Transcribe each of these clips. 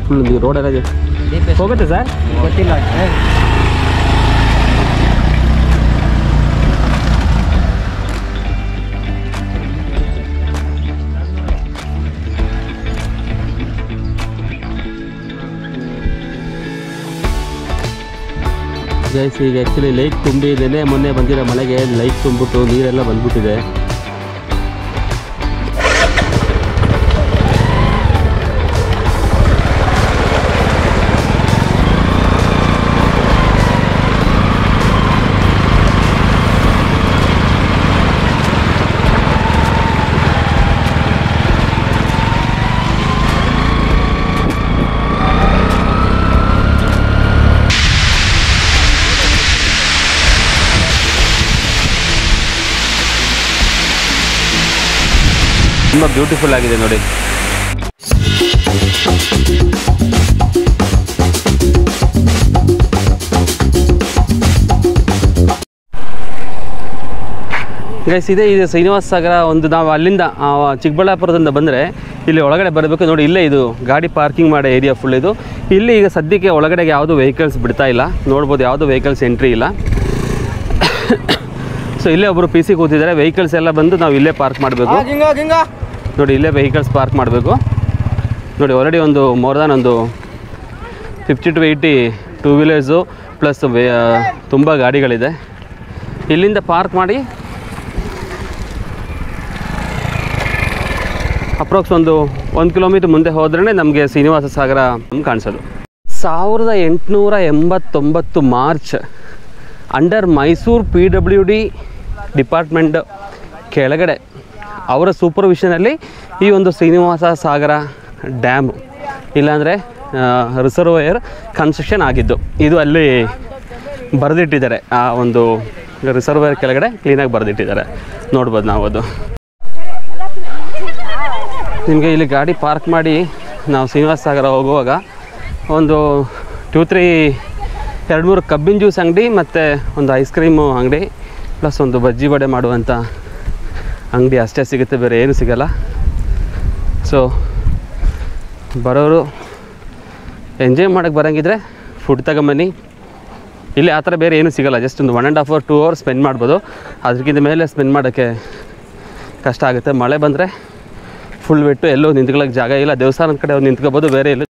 Full ರೋಡೆಲ್ಲ ಹೋಗುತ್ತೆ sir ಗೊತ್ತಿಲ್ಲ ಗೈಸ್ ಈಗ ಆ್ಯಕ್ಚುಲಿ ಲೈಕ್ ತುಂಬಿ ನೆನೆ ಮೊನ್ನೆ ಬಂದಿರೋ ಮಳೆಗೆ ಲೈಕ್ ತುಂಬಿಟ್ಟು ನೀರೆಲ್ಲ ಬಂದ್ಬಿಟ್ಟಿದೆ ತುಂಬ ಬ್ಯೂಟಿಫುಲ್ ಆಗಿದೆ ನೋಡಿ ಗೈಸ್ ಇದೆ ಇದು ಶ್ರೀನಿವಾಸ ಸಾಗರ ಒಂದು ನಾವು ಅಲ್ಲಿಂದ ಆ, ಚಿಕ್ಕಬಳ್ಳಾಪುರದಿಂದ ಬಂದರೆ ಇಲ್ಲಿ ಒಳಗಡೆ ಬರಬೇಕು ನೋಡಿ ಇಲ್ಲೇ ಇದು ಗಾಡಿ ಪಾರ್ಕಿಂಗ್ ಮಾಡೋ ಏರಿಯಾ ಫುಲ್ ಇದು ಇಲ್ಲಿ ಈಗ ಸದ್ಯಕ್ಕೆ ಒಳಗಡೆಗೆ ಯಾವುದು ವೆಹಿಕಲ್ಸ್ ಬಿಡ್ತಾ ಇಲ್ಲ ನೋಡ್ಬೋದು ಯಾವುದು ವೆಹಿಕಲ್ಸ್ ಎಂಟ್ರಿ ಇಲ್ಲ ಸೊ ಇಲ್ಲೇ ಒಬ್ಬರು ಪಿ ಸಿ ಕೂತಿದ್ದಾರೆ ವೆಹಿಕಲ್ಸ್ ಎಲ್ಲ ಬಂದು ನಾವು ಇಲ್ಲೇ ಪಾರ್ಕ್ ಮಾಡಬೇಕು ಗಿಂಗ ಗಿಂಗ ನೋಡಿ ಇಲ್ಲೇ ವೆಹಿಕಲ್ಸ್ ಪಾರ್ಕ್ ಮಾಡಬೇಕು ನೋಡಿ ಆಲ್ರೆಡಿ ಒಂದು ಮೋರ್ ದ್ಯಾನ್ ಒಂದು fifty to eighty two wheelers plus ತುಂಬ ಗಾಡಿಗಳಿದೆ ಇಲ್ಲಿಂದ ಪಾರ್ಕ್ ಮಾಡಿ ಅಪ್ರಾಕ್ಸ್ ಒಂದು ಒಂದು ಕಿಲೋಮೀಟರ್ ಮುಂದೆ ಹೋದ್ರೇ ನಮಗೆ ಶ್ರೀನಿವಾಸ ಸಾಗರ ಕಾಣಿಸೋದು ಸಾವಿರದ ಎಂಟುನೂರ ಎಂಬತ್ತೊಂಬತ್ತು March under Mysuru P W D department ಕೆಳಗಡೆ ಅವರ ಸೂಪರ್ವಿಷನಲ್ಲಿ ಈ ಒಂದು ಶ್ರೀನಿವಾಸ ಸಾಗರ ಡ್ಯಾಮ್ ಇಲ್ಲಾಂದರೆ ರಿಸರ್ವಯರ್ ಕನ್ಸ್ಟ್ರಕ್ಷನ್ ಆಗಿದ್ದು ಇದು ಅಲ್ಲಿ ಬರೆದಿಟ್ಟಿದ್ದಾರೆ ಆ ಒಂದು ರಿಸರ್ವಯರ್ ಕೆಳಗಡೆ ಕ್ಲೀನಾಗಿ ಬರೆದಿಟ್ಟಿದ್ದಾರೆ ನೋಡ್ಬೋದು ನಾವು ಅದು ನಿಮಗೆ ಇಲ್ಲಿ ಗಾಡಿ ಪಾರ್ಕ್ ಮಾಡಿ ನಾವು ಶ್ರೀನಿವಾಸ ಸಾಗರ ಹೋಗುವಾಗ ಒಂದು ಟೂ ತ್ರೀ ಎರಡು ಮೂರು ಕಬ್ಬಿನ ಜ್ಯೂಸ್ ಅಂಗಡಿ ಮತ್ತು ಒಂದು ಐಸ್ ಕ್ರೀಮು ಅಂಗಡಿ ಪ್ಲಸ್ ಒಂದು ಬಜ್ಜಿ ವಡೆ ಮಾಡುವಂಥ ಅಂಗಡಿ ಅಷ್ಟೇ ಸಿಗುತ್ತೆ ಬೇರೆ ಏನು ಸಿಗಲ್ಲ ಸೊ ಬರೋರು ಎಂಜಾಯ್ ಮಾಡೋಕ್ಕೆ ಬರೋಂಗಿದ್ರೆ ಫುಡ್ ತಗೊಂಬನ್ನಿ ಇಲ್ಲಿ ಆ ಥರ ಬೇರೆ ಏನೂ ಸಿಗಲ್ಲ ಜಸ್ಟ್ ಒಂದು one and half hour two hours spend ಮಾಡ್ಬೋದು ಅದಕ್ಕಿಂತ ಮೇಲೆ ಸ್ಪೆಂಡ್ ಮಾಡೋಕ್ಕೆ ಕಷ್ಟ ಆಗುತ್ತೆ ಮಳೆ ಬಂದರೆ ಫುಲ್ ಬಿಟ್ಟು ಎಲ್ಲೂ ನಿಂತ್ಕೊಳ್ಳೋಕೆ ಜಾಗ ಇಲ್ಲ ದೇವಸ್ಥಾನದ ಕಡೆ ಅವ್ರು ನಿಂತ್ಕೋಬೋದು ಬೇರೆ ಎಲ್ಲ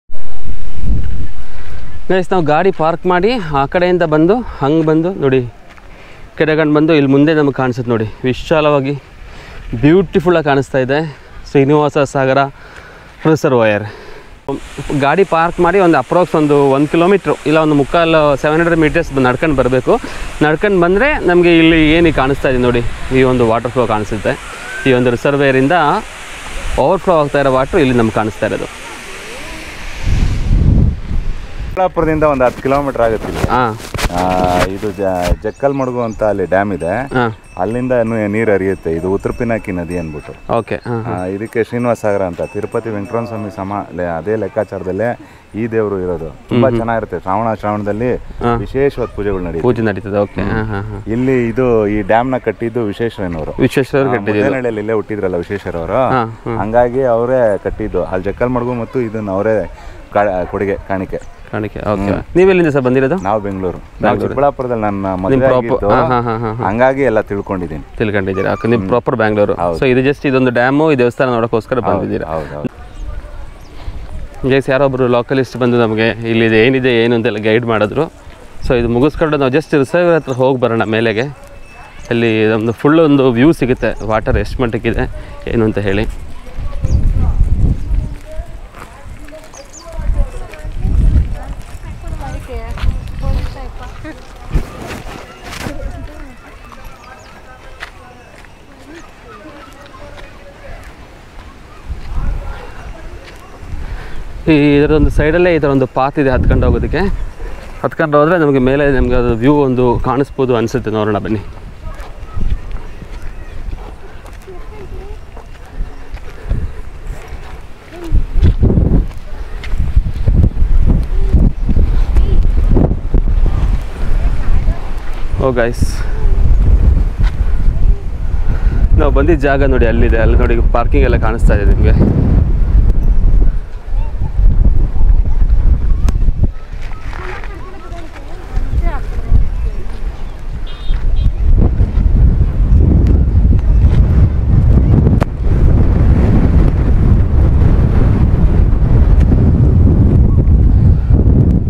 ಗೈಸ್ ನಾವು ಗಾಡಿ ಪಾರ್ಕ್ ಮಾಡಿ ಆ ಕಡೆಯಿಂದ ಬಂದು ಹಂಗೆ ಬಂದು ನೋಡಿ ಕೆಡಗಂಡು ಬಂದು ಇಲ್ಲಿ ಮುಂದೆ ನಮಗೆ ಕಾಣಿಸುತ್ತೆ ನೋಡಿ ವಿಶಾಲವಾಗಿ ಬ್ಯೂಟಿಫುಲ್ಲಾಗಿ ಕಾಣಿಸ್ತಾ ಇದೆ ಶ್ರೀನಿವಾಸ ಸಾಗರ ರಿಸರ್ವಯರ್ ಗಾಡಿ ಪಾರ್ಕ್ ಮಾಡಿ ಒಂದು ಅಪ್ರಾಕ್ಸ್ ಒಂದು ಒಂದು ಕಿಲೋಮೀಟ್ರು ಇಲ್ಲ ಒಂದು ಮುಕ್ಕಾಲು ಸೆವೆನ್ ಹಂಡ್ರೆಡ್ ಮೀಟರ್ಸ್ ನಡ್ಕೊಂಡು ಬರಬೇಕು ನಡ್ಕೊಂಡು ಬಂದರೆ ನಮಗೆ ಇಲ್ಲಿ ಏನು ಕಾಣಿಸ್ತಾ ಇದೆ ನೋಡಿ ಈ ಒಂದು ವಾಟರ್ ಫ್ಲೋ ಕಾಣಿಸುತ್ತೆ ಈ ಒಂದು ರಿಸರ್ವೇರಿಂದ ಓವರ್ಫ್ಲೋ ಆಗ್ತಾ ಇರೋ ವಾಟ್ರು ಇಲ್ಲಿ ನಮ್ಗೆ ಕಾಣಿಸ್ತಾ ಇರೋದು ಚಿಕ್ಕಬಳ್ಳಾಪುರದಿಂದ ಒಂದು ಹತ್ತು ಕಿಲೋಮೀಟರ್ ಆಗುತ್ತೆ ಇಲ್ಲಿ. ಹಾಂ ಆ, ಇದು ಜ- ಜಕ್ಕಲ್ ಮಡುಗು ಅಂತ ಅಲ್ಲಿ ಡ್ಯಾಮ್ ಇದೆ ಹಾಂ ಅಲ್ಲಿಂದ ನೀರು ಹರಿಯುತ್ತೆ ಇದು ಉತ್ತರ ಪಿನಾಕಿ ನದಿ ಅಂದ್ಬಿಟ್ಟು ಓಕೆ ಹಾಂ ಆ, ಇದಕ್ಕೆ ಶ್ರೀನಿವಾಸ ಸಾಗರ ಅಂತ ತಿರುಪತಿ ವೆಂಕಟರಮಣ ಸ್ವಾಮಿ ಸಮ ಲೆ- ಅದೇ ಲೆಕ್ಕಾಚಾರದಲ್ಲೇ ಈ ದೇವರು ಇರೋದು ತುಂಬಾ ಚೆನ್ನಾಗಿರುತ್ತೆ ಶ್ರಾವಣ ಶ್ರಾವಣದಲ್ಲಿ ವಿಶೇಷವಾದ ಪೂಜೆಗಳು ನಡೆಯುತ್ತೆ ಪೂಜೆ ನಡೀತದೆ ಓಕೆ ಹಾಂ ಹಾಂ ಹಾಂ ಇಲ್ಲಿ ಇದು ಈ ಡ್ಯಾಮ್ ನ ಕಟ್ಟಿದ್ದು ವಿಶ್ವೇಶ್ವರಯ್ಯನವರು ವಿಶ್ವೇಶ್ವರ ಕಟ್ಟಿದ್ದೀವಿ ಮುದ್ದೇನಹಳ್ಳಿಯಲ್ಲಿ ಇಲ್ಲೇ ಹುಟ್ಟಿದ್ರಲ್ಲ ವಿಶ್ವೇಶ್ವರವರು ಹಾಂ ಹಂಗಾಗಿ ಅವರೇ ಕಟ್ಟಿದ್ದು ಅಲ್ಲಿ ಜಕ್ಕಲ್ ಮಡುಗು ಮತ್ತು ಇದನ್ನ ಅವರೇ ಕೊಡುಗೆ ಕಾಣಿಕೆ ಕಾಣಿಕೆ ಓಕೆ ನೀವೆಲ್ಲಿಂದ ಸರ್ ಬಂದಿರೋದು ನಾವು ಬೆಂಗಳೂರು ನಾವು ಚಿಕ್ಕಬಳ್ಳಾಪುರದಲ್ಲಿ ನನ್ನ ಮದುವೆ proper- ಆಗಿದ್ದು ಹಾ, ಹಾ, ಹಾ, ಹಾ. ಹಂಗಾಗಿ ಎಲ್ಲ ತಿಳ್ಕೊಂಡಿದ್ದೀನಿ ತಿಳ್ಕೊಂಡಿದ್ದೀರಾ ಓಕೆ ನೀವು ಪ್ರಾಪರ್ ಬ್ಯಾಂಗ್ಳೂರು ಸೊ ಇದು ಜಸ್ಟ್ ಇದೊಂದು ಡ್ಯಾಮು ಈ ದೇವಸ್ಥಾನ ನೋಡೋಕ್ಕೋಸ್ಕರ ಬಂದಿದ್ದೀರಾ ಹೌದು ಹೌದು ಗೈಸ್ ಯಾರೊಬ್ಬರು ಲೋಕಲಿಸ್ಟ್ ಬಂದು ನಮಗೆ ಇಲ್ಲಿದೆ ಏನಿದೆ ಏನು ಅಂತೆಲ್ಲ ಗೈಡ್ ಮಾಡಿದ್ರು ಸೊ ಇದು ಮುಗಿಸ್ಕೊಂಡು ನಾವು ಜಸ್ಟ್ ರಿಸರ್ವ್ ಹತ್ರ ಹೋಗಿ ಬರೋಣ ಮೇಲೆಗೆ ಅಲ್ಲಿ ನಮ್ಮದು ಫುಲ್ ಒಂದು ವ್ಯೂ ಸಿಗುತ್ತೆ ವಾಟರ್ ಎಷ್ಟು ಮಟ್ಟಕ್ಕಿದೆ ಏನು ಅಂತ ಹೇಳಿ ಈ ಇದರೊಂದು ಸೈಡಲ್ಲೇ ಈ ಥರ ಒಂದು ಪಾತ್ ಇದೆ ಹತ್ಕೊಂಡು ಹೋಗೋದಕ್ಕೆ ಹತ್ಕೊಂಡು ಹೋದರೆ ನಮಗೆ ಮೇಲೆ ನಮಗೆ ಅದು ವ್ಯೂ ಒಂದು ಕಾಣಿಸ್ಬೋದು ಅನಿಸುತ್ತೆ ನೋಡೋಣ ಬನ್ನಿ ಓ ಗೈಸ್ ನಾವು ಬಂದಿದ್ದ ಜಾಗ ನೋಡಿ ಅಲ್ಲಿದೆ ಅಲ್ಲಿ ನೋಡಿ ಪಾರ್ಕಿಂಗ್ ಎಲ್ಲ ಕಾಣಿಸ್ತಾ ಇದೆ ನಿಮಗೆ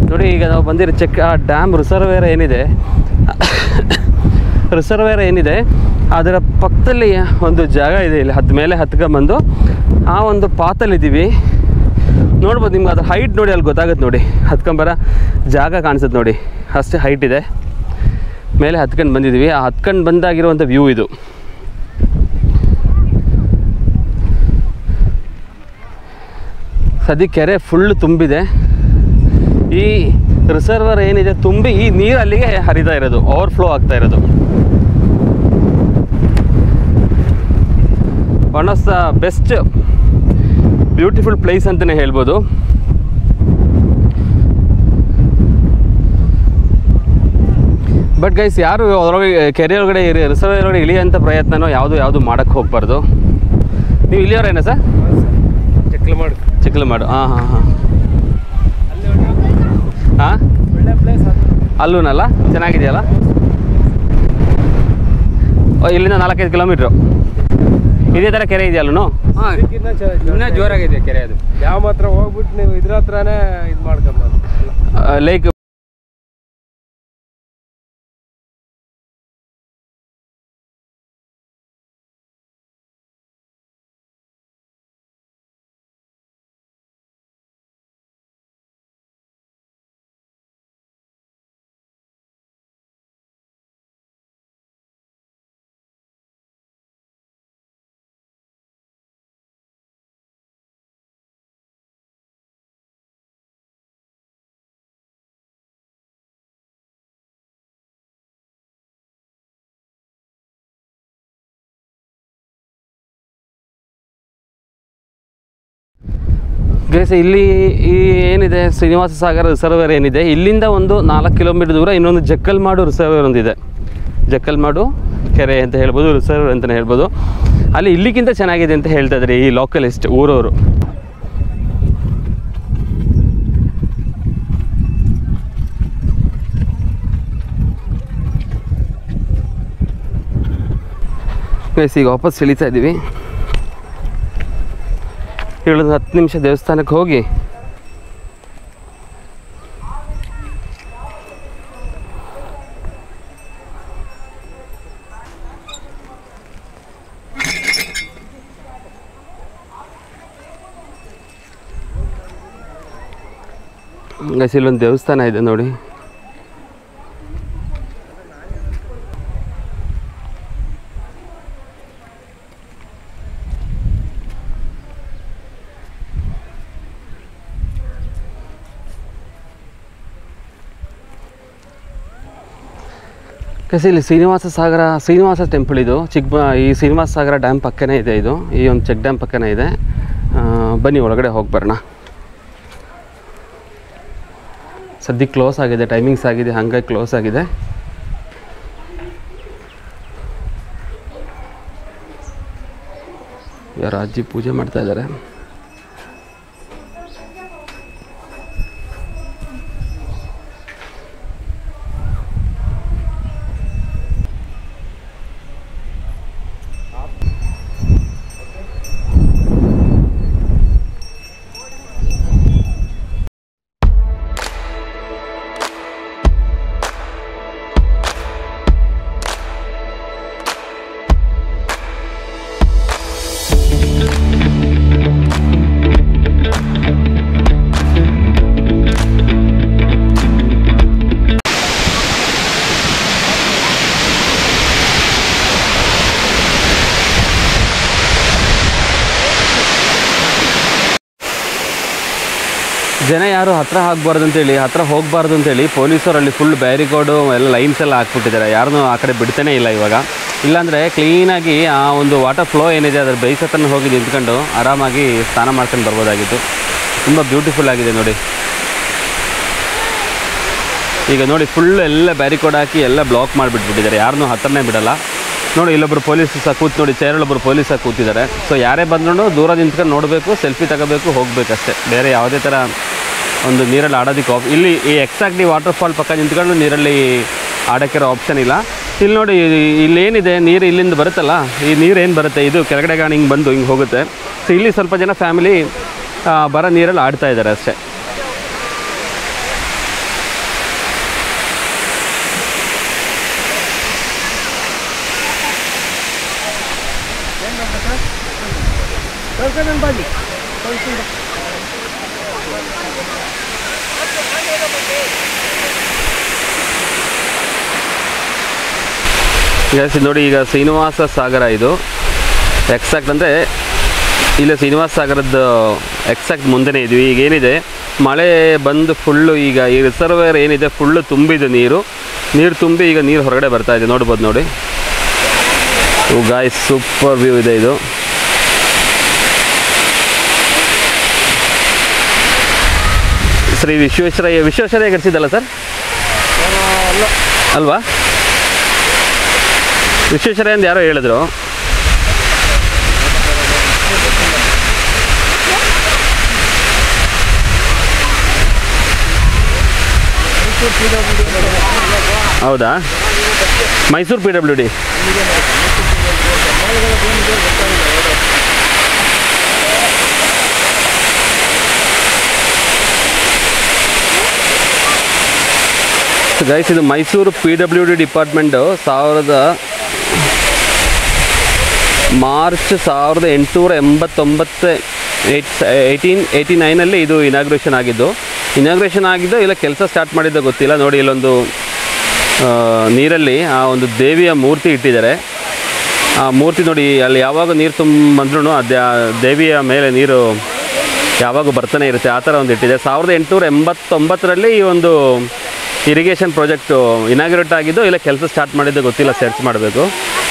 ನೋಡಿ ಈಗ ನಾವು ಬಂದಿರೋ ಚೆಕ್ ಆ ಡ್ಯಾಮ್ ರಿಸರ್ವೇರ್ ಏನಿದೆ ರಿಸರ್ವೇರ್ ಏನಿದೆ ಅದರ ಪಕ್ಕದಲ್ಲಿ ಒಂದು ಜಾಗ ಇದೆ ಇಲ್ಲಿ ಹತ್ತು ಮೇಲೆ ಹತ್ಕೊಂಬಂದು ಆ ಒಂದು ಪಾತಲ್ಲಿದ್ದೀವಿ ನೋಡ್ಬೋದು ನಿಮ್ಗೆ ಅದ್ರ ಹೈಟ್ ನೋಡಿ ಅಲ್ಲಿ ಗೊತ್ತಾಗುತ್ತೆ ನೋಡಿ ಹತ್ಕೊಂಬರ ಜಾಗ ಕಾಣಿಸುತ್ತೆ ನೋಡಿ ಅಷ್ಟೇ ಹೈಟ್ ಇದೆ ಮೇಲೆ ಹತ್ಕೊಂಡು ಬಂದಿದ್ದೀವಿ ಆ ಹತ್ಕೊಂಡು ಬಂದಾಗಿರುವಂಥ ವ್ಯೂ ಇದು ಸದ್ಯ ಕೆರೆ ಫುಲ್ ತುಂಬಿದೆ ಈ ರಿಸರ್ವರ್ ಏನಿದೆ ತುಂಬಿ ಈ ನೀರು ಅಲ್ಲಿಗೆ ಹರಿತಾ ಇರೋದು ಓವರ್ಫ್ಲೋ ಆಗ್ತಾ ಇರೋದು one of the best beautiful place ಅಂತಲೇ ಹೇಳ್ಬೋದು ಬಟ್ ಗೈಸ್ ಯಾರು ಅದರೊಳಗೆ ಕೆರೆ ಒಳಗಡೆ ರಿಸರ್ವ್ ಒಳಗಡೆ ಇಳಿಯೋಂಥ ಪ್ರಯತ್ನನೋ ಯಾವುದು ಯಾವುದು ಮಾಡೋಕ್ಕೆ ಹೋಗ್ಬಾರ್ದು ನೀವು ಇಲ್ಲಿಯವರೇನಾ ಸರ್ ಚಿಕ್ಕಲಮಾಡು ಚಿಕ್ಕಲಮಾಡು ಹಾಂ ಹಾಂ ಹಾಂ ಹಾಂ ಒಳ್ಳೆ ಪ್ಲೇಸ್ ಅದು ಅಲ್ಲೂನಲ್ಲ ಚೆನ್ನಾಗಿದೆಯಲ್ಲ ಓ, ಇಲ್ಲಿಂದ ನಾಲ್ಕೈದು ಕಿಲೋಮೀಟ್ರು ಇದೇ ಥರ ಕೆರೆ ಇದೆಯಲ್ಲೂ ಹಾಂ ಇನ್ನೂ ಜೋರಾಗಿದೆ ಕೆರೆ ಅದು ಯಾವ ಹತ್ರ ಹೋಗ್ಬಿಟ್ಟು ನೀವು ಇದ್ರ ಹತ್ರನೇ ಇದು ಮಾಡ್ಕೊಂಬೋದು ಲೈಕ್ ಗೈಸ್ ಇಲ್ಲಿ ಈ ಏನಿದೆ ಶ್ರೀನಿವಾಸ ಸಾಗರ ರಿಸರ್ವೇರ್ ಏನಿದೆ ಇಲ್ಲಿಂದ ಒಂದು ನಾಲ್ಕು ಕಿಲೋಮೀಟರ್ ದೂರ ಇನ್ನೊಂದು ಜಕ್ಕಲ್ಮಾಡು ರಿಸರ್ವೇರ್ ಒಂದಿದೆ ಜಕ್ಕಲ್ಮಾಡು ಕೆರೆ ಅಂತ ಹೇಳ್ಬೋದು ರಿಸರ್ವೇರ್ ಅಂತಲೇ ಹೇಳ್ಬೋದು ಅಲ್ಲಿ ಇಲ್ಲಿಗಿಂತ ಚೆನ್ನಾಗಿದೆ ಅಂತ ಹೇಳ್ತಾ ಇದ್ದಾರೆ ಈ ಲೋಕಲಿಸ್ಟ್ ಊರವರು ಗೈಸ್ ಈಗ ವಾಪಸ್ ಇಳಿತಾ ಇದ್ದೀವಿ ಇಳಿದು ಹತ್ತು ನಿಮಿಷ ದೇವಸ್ಥಾನಕ್ಕೆ ಹೋಗಿ ಗೈಸ್ ಇಲ್ಲೊಂದು ದೇವಸ್ಥಾನ ಇದೆ ನೋಡಿ ಕಸಿ ಇಲ್ಲಿ ಶ್ರೀನಿವಾಸ ಸಾಗರ ಶ್ರೀನಿವಾಸ ಟೆಂಪಲ್ ಇದು ಚಿಕ್ಕ ಈ ಶ್ರೀನಿವಾಸ ಸಾಗರ ಡ್ಯಾಮ್ ಪಕ್ಕನೇ ಇದೆ ಇದು ಈ ಒಂದು ಚೆಕ್ ಡ್ಯಾಮ್ ಪಕ್ಕನೇ ಇದೆ ಆ, ಬನ್ನಿ ಒಳಗಡೆ ಹೋಗಿ ಬರೋಣ ಸದ್ಯಕ್ಕೆ ಕ್ಲೋಸ್ ಆಗಿದೆ ಟೈಮಿಂಗ್ಸ್ ಆಗಿದೆ ಹಾಗಾಗಿ ಕ್ಲೋಸ್ ಆಗಿದೆ ಯಾರು ಅಜ್ಜಿ ಪೂಜೆ ಮಾಡ್ತಾ ಇದ್ದಾರೆ ಜನ ಯಾರು ಹತ್ರ ಆಗಬಾರ್ದು ಅಂತೇಳಿ ಹತ್ರ ಹೋಗಬಾರ್ದು ಅಂತೇಳಿ ಪೊಲೀಸರು ಅಲ್ಲಿ ಫುಲ್ ಬ್ಯಾರಿಗೋಡು ಎಲ್ಲ ಲೈನ್ಸ್ ಎಲ್ಲ ಹಾಕ್ಬಿಟ್ಟಿದ್ದಾರೆ ಯಾರನ್ನೂ ಆ ಕಡೆ ಬಿಡ್ತಾನೆ ಇಲ್ಲ ಇವಾಗ ಇಲ್ಲಾಂದರೆ ಕ್ಲೀನಾಗಿ ಆ ಒಂದು ವಾಟರ್ ಫ್ಲೋ ಏನಿದೆ ಅದರ ಬೇಸ್ ಹತ್ರನ ಹೋಗಿ ನಿಂತ್ಕೊಂಡು ಆರಾಮಾಗಿ ಸ್ನಾನ ಮಾಡ್ಕೊಂಡು ಬರ್ಬೋದಾಗಿತ್ತು ತುಂಬ ಬ್ಯೂಟಿಫುಲ್ ಆಗಿದೆ ನೋಡಿ ಈಗ ನೋಡಿ ಫುಲ್ ಎಲ್ಲ ಬ್ಯಾರಿಕೋಡ್ ಹಾಕಿ ಎಲ್ಲ ಬ್ಲಾಕ್ ಮಾಡಿಬಿಟ್ಬಿಟ್ಟಿದ್ದಾರೆ ಯಾರನ್ನೂ ಹತ್ರನೇ ಬಿಡಲ್ಲ ನೋಡಿ ಇಲ್ಲೊಬ್ರು ಪೊಲೀಸ್ ಸಹ ಕೂತು ನೋಡಿ ಚೇರಲ್ಲೊಬ್ರು ಪೊಲೀಸ್ ಸಹ ಕೂತಿದ್ದಾರೆ ಸೊ ಯಾರೇ ಬಂದ್ರು ದೂರ ನಿಂತ್ಕೊಂಡು ನೋಡಬೇಕು ಸೆಲ್ಫಿ ತಗೋಬೇಕು ಹೋಗಬೇಕಷ್ಟೇ ಬೇರೆ ಯಾವುದೇ ಥರ ಒಂದು ನೀರಲ್ಲಿ ಆಡೋದಕ್ಕೆ ಆಪ್ ಇಲ್ಲಿ ಈ ಎಕ್ಸಾಕ್ಟ್ಲಿ ವಾಟರ್ ಫಾಲ್ ಪಕ್ಕ ನಿಂತ್ಕೊಂಡು ನೀರಲ್ಲಿ ಆಡೋಕ್ಕಿರೋ ಆಪ್ಷನ್ ಇಲ್ಲ ಇಲ್ಲಿ ನೋಡಿ ಇಲ್ಲೇನಿದೆ ನೀರು ಇಲ್ಲಿಂದ ಬರುತ್ತಲ್ಲ ಈ ನೀರು ಏನು ಬರುತ್ತೆ ಇದು ಕೆಳಗಡೆ ಗಾಣಿ ಹಿಂಗೆ ಬಂದು ಹಿಂಗೆ ಹೋಗುತ್ತೆ ಸೊ ಇಲ್ಲಿ ಸ್ವಲ್ಪ ಜನ ಫ್ಯಾಮಿಲಿ ಬರೋ ನೀರಲ್ಲಿ ಆಡ್ತಾ ಇದ್ದಾರೆ ಅಷ್ಟೇ Guys, ಇದು ನೋಡಿ ಈಗ ಶ್ರೀನಿವಾಸ ಸಾಗರ ಇದು ಎಕ್ಸಾಕ್ಟ್ ಅಂದರೆ ಇಲ್ಲ ಶ್ರೀನಿವಾಸ ಸಾಗರದ ಎಕ್ಸಾಕ್ಟ್ ಮುಂದೆನೇ ಇದ್ವಿ ಈಗ ಏನಿದೆ ಮಳೆ ಬಂದು ಫುಲ್ಲು ಈಗ ಈ ರಿಸರ್ವೇರ್ ಏನಿದೆ ಫುಲ್ಲು ತುಂಬಿದೆ ನೀರು ನೀರು ತುಂಬಿ ಈಗ ನೀರು ಹೊರಗಡೆ ಬರ್ತಾ ಇದೆ ನೋಡ್ಬೋದು ನೋಡಿ ಗಾಯ್ಸ್ ಸೂಪರ್ ವ್ಯೂ ಇದೆ ಇದು ಶ್ರೀ ವಿಶ್ವೇಶ್ವರಯ್ಯ ವಿಶ್ವೇಶ್ವರಯ್ಯ ಕಟ್ಸಿದ್ದಲ್ಲ ಸರ್ ಅಲ್ವಾ ವಿಶ್ವೇಶ್ವರಯ್ಯ ಅಂತ ಯಾರೋ ಹೇಳಿದ್ರು ಹೌದಾ Mysuru P W D guys ಇದು Mysuru P W D department ಸಾವಿರದ ಮಾರ್ಚ್ ಸಾವಿರದ ಎಂಟುನೂರ ಎಂಬತ್ತೊಂಬತ್ತು ಏಟ್ ಏಯ್ಟೀನ್ ಏಯ್ಟಿ ನೈನಲ್ಲಿ ಇದು ಇನಾಗ್ರೇಷನ್ ಆಗಿದ್ದು ಇನಾಗ್ರೇಷನ್ ಆಗಿದ್ದು ಇಲ್ಲ ಕೆಲಸ ಸ್ಟಾರ್ಟ್ ಮಾಡಿದ್ದು ಗೊತ್ತಿಲ್ಲ ನೋಡಿ ಇಲ್ಲೊಂದು ಆ, ನೀರಲ್ಲಿ ಆ ಒಂದು ದೇವಿಯ ಮೂರ್ತಿ ಇಟ್ಟಿದ್ದಾರೆ ಆ ಮೂರ್ತಿ ನೋಡಿ ಅಲ್ಲಿ ಯಾವಾಗ ನೀರು ತುಂಬ ಬಂದ್ರೂ ಅದು ಆ ದೇವಿಯ ಮೇಲೆ ನೀರು ಯಾವಾಗ ಬರ್ತಾನೆ ಇರುತ್ತೆ ಆ ಥರ ಒಂದು ಇಟ್ಟಿದೆ ಸಾವಿರದ ಎಂಟುನೂರ ಎಂಬತ್ತೊಂಬತ್ತರಲ್ಲಿ ಈ ಒಂದು ಇರಿಗೇಷನ್ ಪ್ರಾಜೆಕ್ಟು ಇನಾಗ್ರೇಟ್ ಆಗಿದ್ದು ಇಲ್ಲ ಕೆಲಸ ಸ್ಟಾರ್ಟ್ ಮಾಡಿದ್ದು ಗೊತ್ತಿಲ್ಲ ಸರ್ಚ್ ಮಾಡಬೇಕು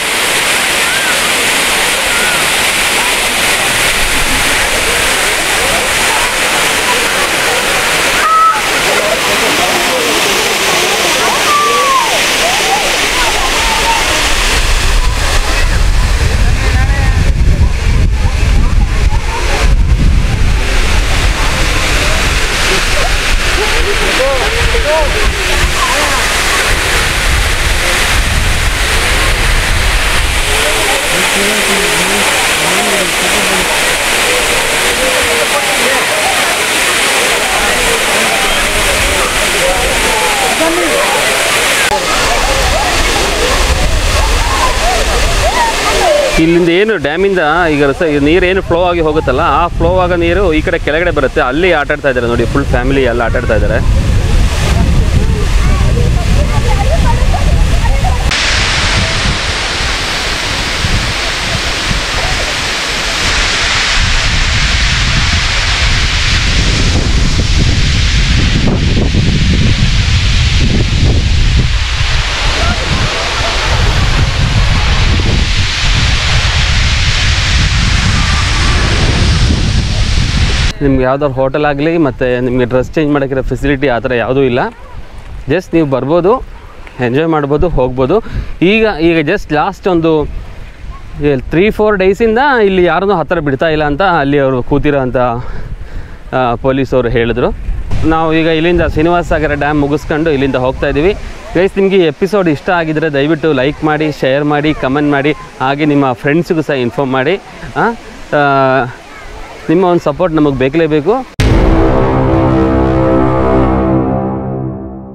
ಇಲ್ಲಿಂದ ಏನು ಡ್ಯಾಮಿಂದ ಈಗ ರಸ ಈಗ ನೀರು ಏನು ಫ್ಲೋ ಆಗಿ ಹೋಗುತ್ತಲ್ಲ ಆ ಫ್ಲೋ ಆಗೋ ನೀರು ಈ ಕಡೆ ಕೆಳಗಡೆ ಬರುತ್ತೆ ಅಲ್ಲಿ ಆಟ ಆಡ್ತಾ ಇದ್ದಾರೆ ನೋಡಿ ಫುಲ್ ಫ್ಯಾಮಿಲಿ ಎಲ್ಲ ಆಟ ಆಡ್ತಾ ಇದ್ದಾರೆ ನಿಮ್ಗೆ ಯಾವ್ದಾದ್ರು ಹೋಟೆಲ್ ಆಗಲಿ ಮತ್ತು ನಿಮಗೆ ಡ್ರೆಸ್ ಚೇಂಜ್ ಮಾಡೋಕ್ಕಿರೋ ಫೆಸಿಲಿಟಿ ಆ ಥರ ಯಾವುದೂ ಇಲ್ಲ ಜಸ್ಟ್ ನೀವು ಬರ್ಬೋದು ಎಂಜಾಯ್ ಮಾಡ್ಬೋದು ಹೋಗ್ಬೋದು ಈಗ ಈಗ ಜಸ್ಟ್ ಲಾಸ್ಟ್ ಒಂದು ತ್ರೀ ಫೋರ್ ಡೇಸಿಂದ ಇಲ್ಲಿ ಯಾರನ್ನೂ ಹತ್ತಿರ ಬಿಡ್ತಾ ಇಲ್ಲ ಅಂತ ಅಲ್ಲಿ ಅವರು ಕೂತಿರೋ ಅಂಥ ಪೊಲೀಸವರು ಹೇಳಿದ್ರು ನಾವು ಈಗ ಇಲ್ಲಿಂದ ಶ್ರೀನಿವಾಸ ಸಾಗರ ಡ್ಯಾಮ್ ಮುಗಿಸ್ಕೊಂಡು ಇಲ್ಲಿಂದ ಹೋಗ್ತಾ ಇದ್ದೀವಿ ಗೈಸ್ ನಿಮಗೆ ಈ ಎಪಿಸೋಡ್ ಇಷ್ಟ ಆಗಿದ್ರೆ ದಯವಿಟ್ಟು ಲೈಕ್ ಮಾಡಿ ಶೇರ್ ಮಾಡಿ ಕಮೆಂಟ್ ಮಾಡಿ ಹಾಗೆ ನಿಮ್ಮ ಫ್ರೆಂಡ್ಸಿಗೂ ಸಹ ಇನ್ಫಾರ್ಮ್ ಮಾಡಿ ಆ, ಆ, ನಿಮ್ಮ ಒಂದು ಸಪೋರ್ಟ್ ನಮಗೆ ಬೇಕೇ ಬೇಕು